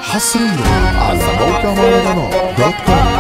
حصريا على موقع مهرجانات دوت كوم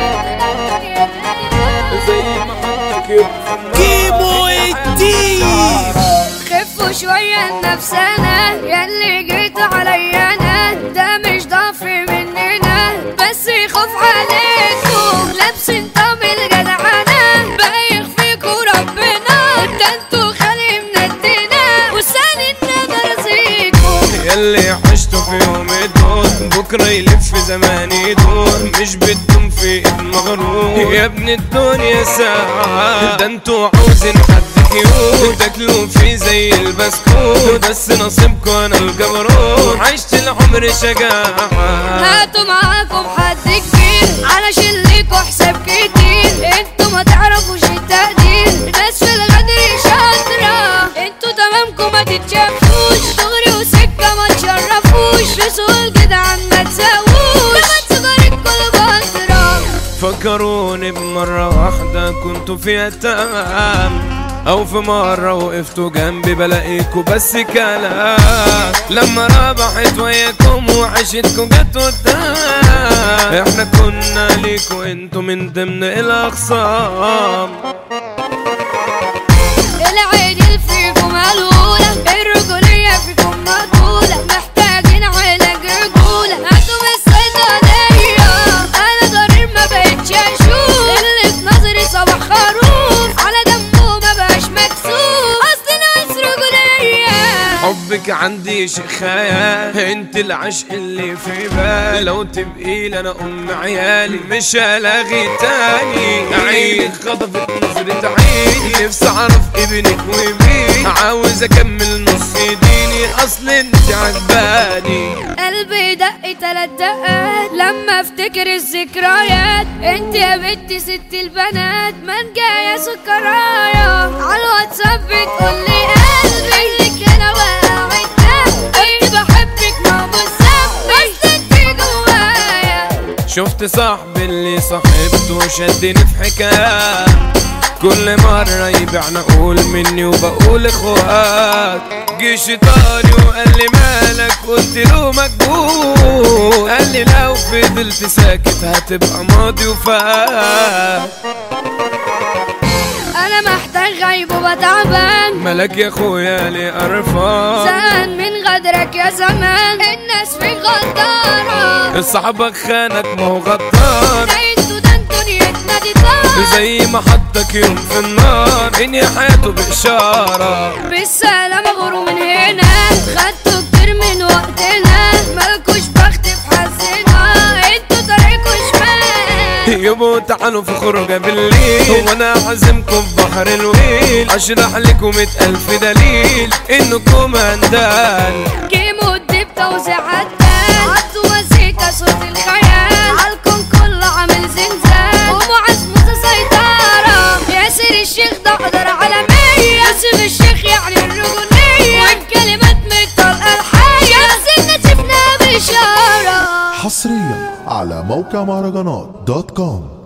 زي ما حطك يبقى كيمو الدين خفوا شوية نفسنا ياللي جيتوا عليا انا ده مش ضعف مننا بس خوف عليكم لابسين طعم الجدعنة بايخ فيكوا ربنا ده انتوا خالي مندنا وسالي النظر زيكم ياللي عشتوا في يوم الدور بكرة يلف زمان يدور مش بدهم في ايد مغرور يا ابن الدنيا ساعة ده انتوا عاوزين حد كيوت تاكلوا فيه زي البسكوت بس نصيبكم انا الجبروت عشت العمر شجاعة هاتوا معاكم حد كبير علشان ليكوا حساب كتير انتوا ما تعرفوش التقدير ناس في الغدر شاطرة انتوا تمامكم ما تتشافوش دغري وسكة ما تشرفوش رسول جدعان ما تساووش كمان سجارة كل فترة فكروني بمرة واحدة كنتوا فيها تمام أو في مرة وقفتوا جنبي بلاقيكوا بس كلام لما ربحت وياكم وعشتكوا جت قدام احنا كنا ليكوا انتوا من ضمن الأخصام العيد فيكم ملولة الرجولية فيكم مقبولة محتاجين علاج رجولة هاتوا من الصيدلية أنا ضرير ما بقتش أشوف اللي في نظري صباح خروف على دمه ما بقاش مكسوف أصل ناس رجولية حبك عندي شيء خيال انت العشق اللي في بالي لو تبقي لي انا ام عيالي مش هلاغي تاني عينك خطفت نظرة عيني نفسي اعرف ابنك ومين عاوز اكمل نص ديني اصل انت عجباني قلبي دق تلات دقات لما افتكر الذكريات انت يا بنتي ست البنات من جاية سكرايا على الواتساب بتقولي قلبي لك انا وقعت انت بحبك ما مسمي بس انت جوايا شفت صاحبي اللي صاحبته شدني في حكاية كل مرة يبيعنا اقول مني وبقول اخوات جه شيطاني وقال لي مالك قلت له مجبور قال لي لو فضلت ساكت هتبقى ماضي وفات انا محتاج غيب وبتعبان مالك يا اخويا ليه قرفان زهقان من غدرك يا زمان الناس فيك غدارة صاحبك خانك ما هو غدار ده انتوا ده انتوا نيتنا دي طار زي ما حطك يوم في النار اني حياته بإشارة بالسلامة غوروا من هنا خدتوا كتير من وقتنا مالكوش بخت في حظنا انتوا طريقكوا شمال يبو تعالوا في خروجه بالليل وانا عازمكم في بحر الويل اشرح لكم مئة الف دليل انكم هندال كيمو الدب توزيع عدال عدوا مزيكا صوت الخيال عالكم كله عامل زنزان ومعز متسيطرة ياسر الشيخ ده قدر عالمية ياسر الشيخ يعني الرجولية والكلمات من الطلقة الحية ياسرنا شفنا بإشارة حصريا على موقع مهرجانات دوت كوم